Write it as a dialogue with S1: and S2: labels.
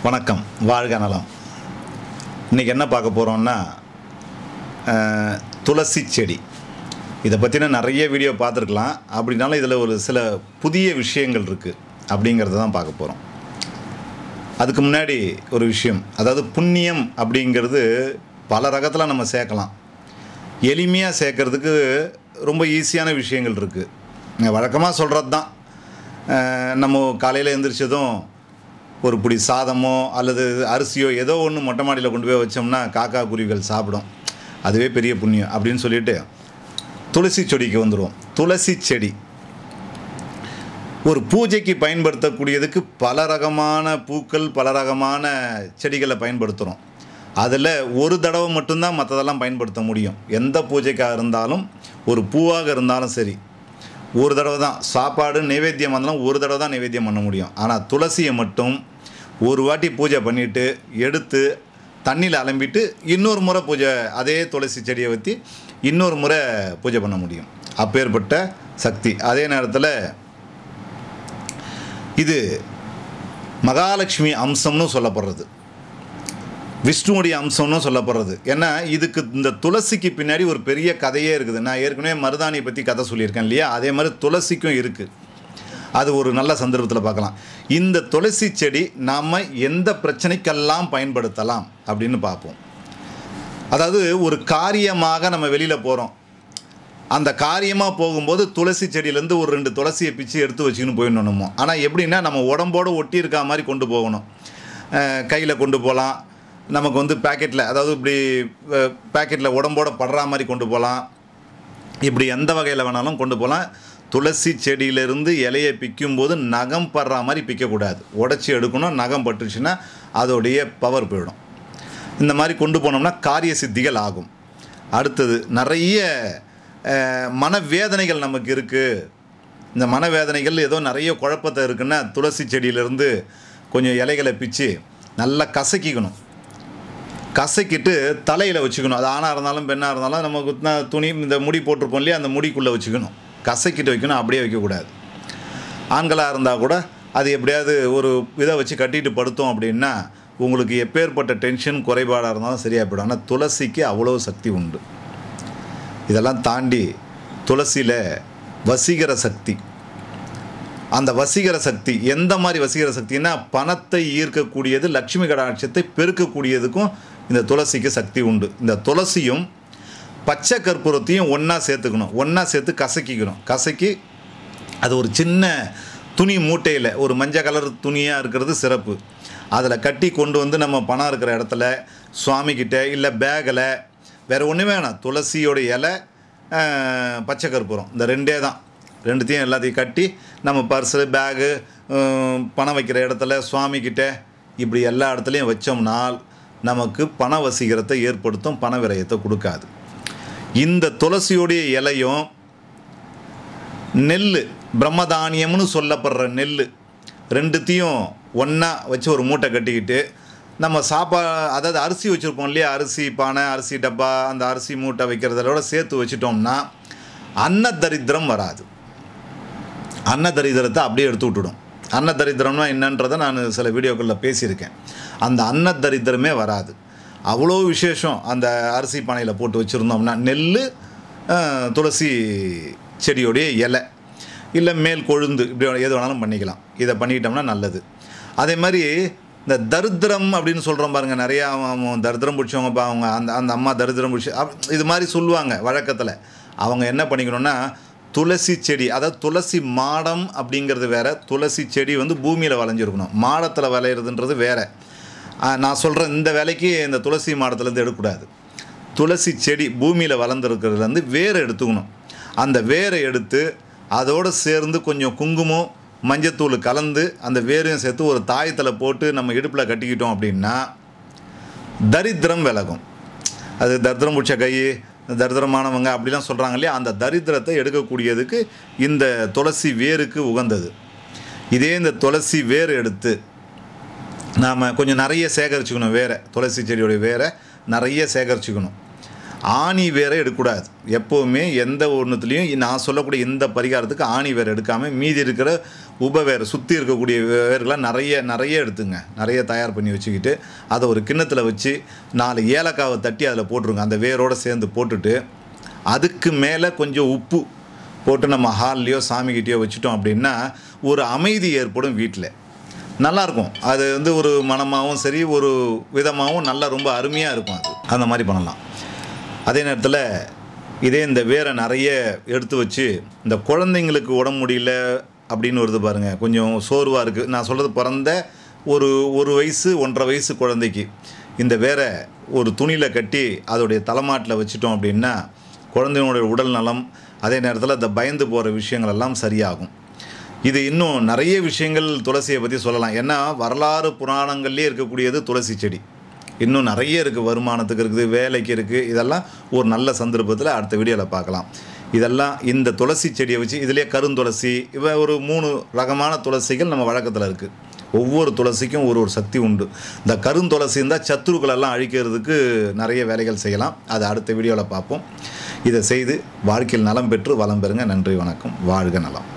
S1: வணக்கம் வாழ்க நலம் இன்றைக்கி என்ன பார்க்க போகிறோம்னா அஹ், துளசி செடி இதை பற்றின நிறைய வீடியோ பார்த்துருக்கலாம் அப்படின்னாலும் இதில் ஒரு சில புதிய விஷயங்கள் இருக்குது அப்படிங்கிறத தான் பார்க்க போகிறோம் அதுக்கு முன்னாடி ஒரு விஷயம் அதாவது புண்ணியம் அப்படிங்கிறது பல ரகத்தில் நம்ம சேர்க்கலாம் எளிமையாக சேர்க்கறதுக்கு ரொம்ப ஈஸியான விஷயங்கள் இருக்குது வழக்கமாக சொல்கிறது தான் அஹ், நம்ம காலையில் எழுந்திரிச்சதும் ஒரு பிடி சாதமோ அல்லது அரிசியோ ஏதோ ஒன்று மொட்டை மாடியில் கொண்டு போய் வச்சோம்னா காக்கா குருவிகள் சாப்பிடும் அதுவே பெரிய புண்ணியம் அப்படின்னு சொல்லிட்டு துளசி செடிக்கு வந்துடுவோம் துளசி செடி ஒரு பூஜைக்கு பயன்படுத்தக்கூடியதுக்கு பல ரகமான பூக்கள் பல ரகமான செடிகளை பயன்படுத்துகிறோம் அதில் ஒரு தடவை மட்டும்தான் மற்றதெல்லாம் பயன்படுத்த முடியும் எந்த பூஜைக்காக இருந்தாலும் ஒரு பூவாக இருந்தாலும் சரி ஒரு தடவை தான் சாப்பாடு நைவேத்தியம் இருந்தாலும் ஒரு தடவை தான் நைவேத்தியம் பண்ண முடியும் ஆனால் துளசியை மட்டும் ஒரு வாட்டி பூஜை பண்ணிவிட்டு எடுத்து தண்ணியில் அலம்பிட்டு இன்னொரு முறை பூஜை அதே துளசி செடியை வற்றி இன்னொரு முறை பூஜை பண்ண முடியும் அப்பேற்பட்ட சக்தி அதே நேரத்தில் இது மகாலட்சுமி அம்சம்னு சொல்லப்படுறது விஷ்ணுவுடைய அம்சம்னு சொல்லப்படுறது ஏன்னா இதுக்கு இந்த துளசிக்கு பின்னாடி ஒரு பெரிய கதையே இருக்குது நான் ஏற்கனவே மருதாணியை பற்றி கதை சொல்லியிருக்கேன் இல்லையா அதே மாதிரி துளசிக்கும் இருக்குது அது ஒரு நல்ல சந்தர்ப்பத்தில் பார்க்கலாம் இந்த துளசி செடி நாம் எந்த பிரச்சனைக்கெல்லாம் பயன்படுத்தலாம் அப்படின்னு பார்ப்போம் அதாவது ஒரு காரியமாக நம்ம வெளியில் போகிறோம் அந்த காரியமாக போகும்போது துளசி செடியிலேருந்து ஒரு ரெண்டு துளசியை பிச்சு எடுத்து வச்சுக்கின்னு போயிடணுமோ ஆனால் எப்படின்னா நம்ம உடம்போடு ஒட்டி இருக்கா மாதிரி கொண்டு போகணும் கையில் கொண்டு போகலாம் நமக்கு வந்து பேக்கெட்டில் அதாவது இப்படி பேக்கெட்டில் உடம்போட படுற மாதிரி கொண்டு போகலாம் இப்படி எந்த வகையில் வேணாலும் கொண்டு போகலாம் துளசி செடியிலேருந்து இலையை பிக்கும்போது நகம் படுற மாதிரி பிக்கக்கூடாது உடச்சி எடுக்கணும் நகம் பட்டுச்சுன்னா அதோடைய பவர் போயிடும் இந்த மாதிரி கொண்டு போனோம்னா காரிய சித்திகள் ஆகும் அடுத்தது நிறைய அஹ், மனவேதனைகள் நமக்கு இருக்குது இந்த மனவேதனைகள் ஏதோ நிறைய குழப்பத்தை இருக்குன்னா துளசி செடியிலேருந்து கொஞ்சம் இலைகளை பிச்சு நல்லா கசக்கிக்கணும் கசக்கிட்டு தலையில் வச்சுக்கணும் அது ஆணாக இருந்தாலும் பெண்ணாக இருந்தாலும் நம்ம குத்தின துணி இந்த முடி போட்டிருப்போம் இல்லையா அந்த முடிக்குள்ளே வச்சுக்கணும் கசக்கிட்டு வைக்கணும் அப்படியே வைக்கக்கூடாது ஆண்களாக இருந்தால் கூட அது எப்படியாவது ஒரு இதை வச்சு கட்டிட்டு படுத்தோம் அப்படின்னா உங்களுக்கு எப்பேற்பட்ட டென்ஷன் குறைபாடாக இருந்தாலும் சரியாக போயிடும் ஆனால் துளசிக்கு அவ்வளோ சக்தி உண்டு இதெல்லாம் தாண்டி துளசியில் வசீகர சக்தி அந்த வசீகர சக்தி எந்த மாதிரி வசீகர சக்தின்னா பணத்தை ஈர்க்கக்கூடியது லட்சுமி கடாட்சத்தை பெருக்கக்கூடியதுக்கும் இந்த துளசிக்கு சக்தி உண்டு இந்த துளசியும் பச்சை கற்பூரத்தையும் ஒன்றா சேர்த்துக்கணும் ஒன்றா சேர்த்து கசக்கிக்கணும் கசக்கி அது ஒரு சின்ன துணி மூட்டையில் ஒரு மஞ்சள் கலர் துணியாக இருக்கிறது சிறப்பு அதில் கட்டி கொண்டு வந்து நம்ம பணம் இருக்கிற இடத்துல சுவாமிக்கிட்ட இல்லை பேக்கில் வேறு ஒன்றுமே வேணாம் துளசியோட இலை ஆஹ், பச்சை கற்பூரம் இந்த ரெண்டே தான் ரெண்டுத்தையும் எல்லாத்தையும் கட்டி நம்ம பர்ஸு பேகு பணம் வைக்கிற இடத்துல சுவாமிக்கிட்ட இப்படி எல்லா இடத்துலையும் வச்சோம்னால் நமக்கு பண வசீகரத்தை ஏற்படுத்தும் பண விரயத்தை கொடுக்காது இந்த துளசியோடைய இலையும் நெல் பிரம்மதானியம்னு சொல்லப்படுற நெல் ரெண்டுத்தையும் ஒன்றா வச்சு ஒரு மூட்டை கட்டிக்கிட்டு நம்ம சாப்பா அதாவது அரிசி வச்சுருப்போம் இல்லையா அரிசி பானை அரிசி டப்பா அந்த அரிசி மூட்டை வைக்கிறதோட சேர்த்து வச்சிட்டோம்னா அன்னதரித்திரம் வராது அன்னதரித்திரத்தை அப்படியே எடுத்து விட்டுடும் அன்னதரித்திரம்னா என்னன்றதை நான் சில வீடியோக்களில் பேசியிருக்கேன் அந்த அன்னதரித்திரமே வராது அவ்வளோ விசேஷம் அந்த அரிசி பானையில் போட்டு வச்சுருந்தோம்னா நெல் அஹ், துளசி செடியோடைய இலை இல்லை மேல் கொழுந்து இப்படி எது வேணாலும் பண்ணிக்கலாம் இதை பண்ணிக்கிட்டோம்னா நல்லது அதே மாதிரி இந்த தரித்திரம் அப்படின்னு சொல்கிறோம் பாருங்கள் நிறையா அவன் தரித்திரம் பிடிச்சவங்கப்பா அவங்க அந்த அந்த அம்மா தரித்திரம் பிடிச்சி அப் இது மாதிரி சொல்லுவாங்க வழக்கத்தில் அவங்க என்ன பண்ணிக்கணும்னா துளசி செடி அதாவது துளசி மாடம் அப்படிங்கிறது வேற துளசி செடி வந்து பூமியில் விளைஞ்சிருக்கணும் மாடத்தில் விளையிறதுன்றது வேற ஆ, நான் சொல்கிற இந்த வேலைக்கு இந்த துளசி மாடத்துலேருந்து எடுக்கக்கூடாது துளசி செடி பூமியில் வளர்ந்துருக்கிறதுலேருந்து வேரை எடுத்துக்கணும் அந்த வேரை எடுத்து அதோடு சேர்ந்து கொஞ்சம் குங்குமம் மஞ்சத்தூள் கலந்து அந்த வேரையும் சேர்த்து ஒரு தாயத்தில் போட்டு நம்ம இடுப்பில் கட்டிக்கிட்டோம் அப்படின்னா தரித்திரம் விலகும் அது தரித்திரம் பிடிச்ச கை தரித்திரமானவங்க அப்படிலாம் சொல்கிறாங்க இல்லையா அந்த தரித்திரத்தை எடுக்கக்கூடியதுக்கு இந்த துளசி வேருக்கு உகந்தது இதே இந்த துளசி வேர் எடுத்து நாம் கொஞ்சம் நிறைய சேகரிச்சுக்கணும் வேரை துளசி செடியோடைய வேரை நிறைய சேகரிச்சுக்கணும் ஆணி வேரை எடுக்கக்கூடாது எப்போவுமே எந்த ஒன்றுத்துலேயும் நான் சொல்லக்கூடிய இந்த பரிகாரத்துக்கு ஆணி வேர் எடுக்காமல் மீதி இருக்கிற உபவேர் சுற்றி இருக்கக்கூடிய வேர்களை நிறைய நிறைய எடுத்துங்க நிறைய தயார் பண்ணி வச்சுக்கிட்டு அதை ஒரு கிண்ணத்தில் வச்சு நாலு ஏலக்காவை தட்டி அதில் போட்டுருங்க அந்த வேரோடு சேர்ந்து போட்டுட்டு அதுக்கு மேலே கொஞ்சம் உப்பு போட்டு நம்ம ஹால்லையோ சாமிக்கிட்டேயோ வச்சுட்டோம் அப்படின்னா ஒரு அமைதி ஏற்படும் வீட்டில் நல்லாயிருக்கும் அது வந்து ஒரு மனமாகவும் சரி ஒரு விதமாகவும் நல்லா ரொம்ப அருமையாக இருக்கும் அது அந்த மாதிரி பண்ணலாம் அதே நேரத்தில் இதே இந்த வேரை நிறைய எடுத்து வச்சு இந்த குழந்தைங்களுக்கு உடம்பு முடியல அப்படின்னு வருது பாருங்கள் கொஞ்சம் சோர்வாக இருக்குது நான் சொல்கிறது பிறந்த ஒரு ஒரு வயசு ஒன்றரை வயசு குழந்தைக்கு இந்த வேரை ஒரு துணியில் கட்டி அதோடைய தலைமாட்டில் வச்சிட்டோம் அப்படின்னா குழந்தையினுடைய உடல் நலம் அதே நேரத்தில் இந்த பயந்து போகிற விஷயங்கள் எல்லாம் சரியாகும் இது இன்னும் நிறைய விஷயங்கள் துளசியை பற்றி சொல்லலாம் ஏன்னா வரலாறு புராணங்கள்லேயே இருக்கக்கூடியது துளசி செடி இன்னும் நிறைய இருக்குது வருமானத்துக்கு இருக்குது வேலைக்கு இருக்குது இதெல்லாம் ஒரு நல்ல சந்தர்ப்பத்தில் அடுத்த வீடியோவில் பார்க்கலாம் இதெல்லாம் இந்த துளசி செடியை வச்சு இதிலே கருந்துளசி இவ ஒரு மூணு ரகமான துளசிகள் நம்ம வழக்கத்தில் இருக்குது ஒவ்வொரு துளசிக்கும் ஒரு ஒரு சக்தி உண்டு இந்த கருந்துளசி இருந்தால் சத்துருக்களெல்லாம் அழிக்கிறதுக்கு நிறைய வேலைகள் செய்யலாம் அதை அடுத்த வீடியோவில் பார்ப்போம் இதை செய்து வாழ்க்கையில் நலம் பெற்று வளம் பெறுங்க நன்றி வணக்கம் வாழ்க நலம்